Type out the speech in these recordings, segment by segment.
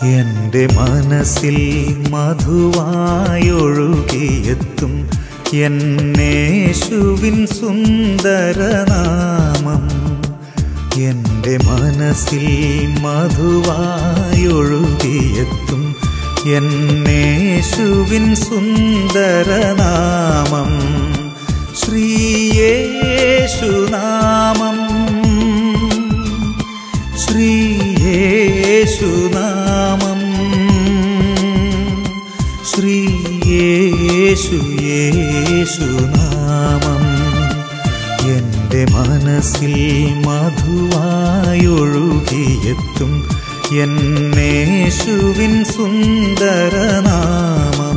എൻ്റെ മനസ്സിൽ മധുവായൊഴുകിയെത്തും എന്നേശുവിൻ സുന്ദരനാമം എൻ്റെ മനസ്സിൽ മധുവായൊഴുകിയെത്തും എന്നേശുവിൻ സുന്ദരനാമം ശ്രീയേശുനാമം ശ്രീയേശുനാമം ശ്രീയേശു യേശുനാമം എൻ്റെ മനസ്സിൽ മധുവായൊഴുകിയെത്തും എന്നേശുവിൻ സുന്ദരനാമം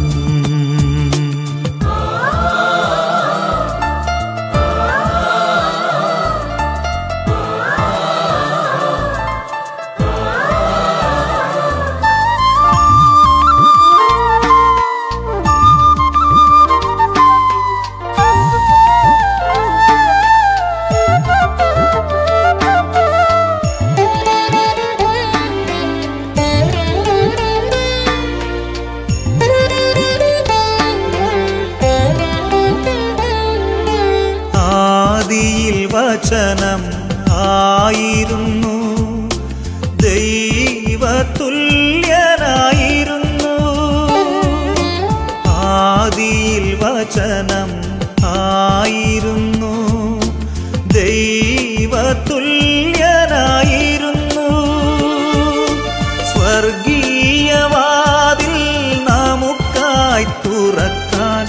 ആദിയിൽ വചനം ആയിരുന്നു ദൈവതുല്യനായിരുന്നു ആദിയിൽ വചനം ആയിരുന്നു ദൈവതുല്യനായിരുന്നു സ്വർഗീയവാതിൽ നമുക്കായി തുറക്കാൻ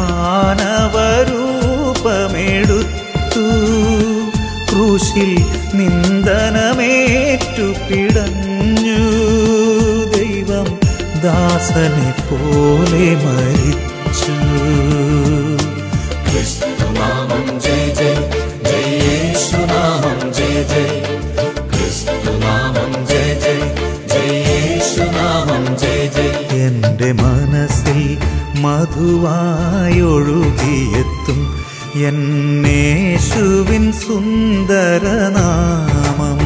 മാനവരൂപമെടുത്തു ക്രൂശിൽ നിന്ദനമേറ്റു പിടഞ്ഞു ദൈവം ദാസനെ പോലെ മരിച്ചു ക്രിസ്തുനാമം ജയ ജയ ജയ യേശുനാമം ജയ ജയ ക്രിസ്തുനാമം ജയ ജയ ജയ യേശുനാമം ജയ ജയ എൻ്റെ മനസ്സിൽ മധുവായൊഴുകിയെത്തും എന്നേശുവിൻ സുന്ദരനാമം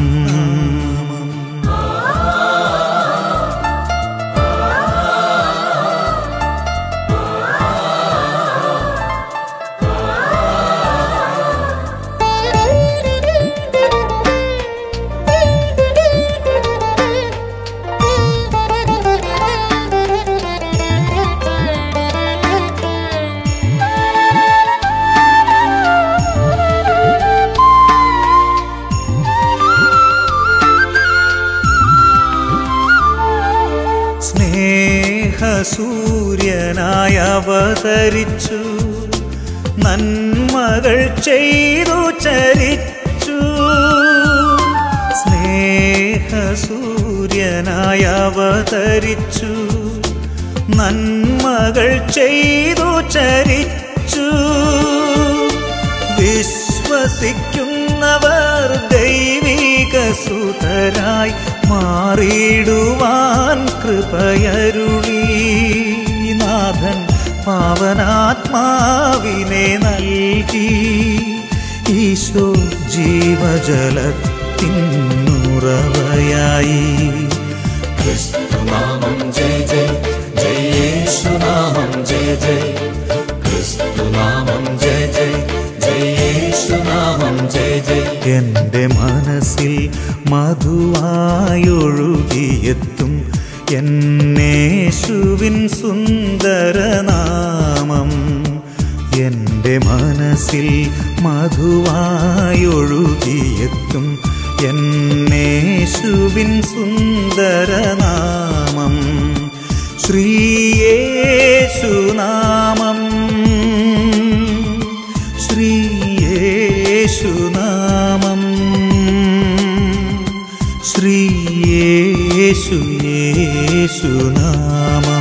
സ്നേഹസൂര്യനായി അവതരിച്ചു നന്മകൾ ചെയ്തു ചരിച്ചു സ്നേഹസൂര്യനായി അവതരിച്ചു നന്മകൾ ചെയ്തു ചരിച്ചു വിശ്വസിക്കുന്നവർ ദൈവിക സുതരായി മാറിയിടുവാൻ കൃപയരുളി നാഥൻ പാവനാത്മാവിനെ നൽകി ഈശോ ജീവജലത്തിനുറവയായി ക്രിസ്തുനാമം ജയ ജയ ജയ യേശുനാമം ജയ ജയ ക്രിസ്തുനാമം ജയ ജയ ജയ യേശുനാമം ജയ ജയ എൻ്റെ മനസ്സിൽ മധുവായൊഴുകിയെത്തും എന്നേശുവിൻ സുന്ദരനാമം എൻ്റെ മനസ്സിൽ മധുവായൊഴുകിയെത്തും എന്നേശുവിൻ സുന്ദരനാമം ശ്രീയേശുനാമം ശ്രീയേശുനാമം ശ്രീയേശു യേശുനാമം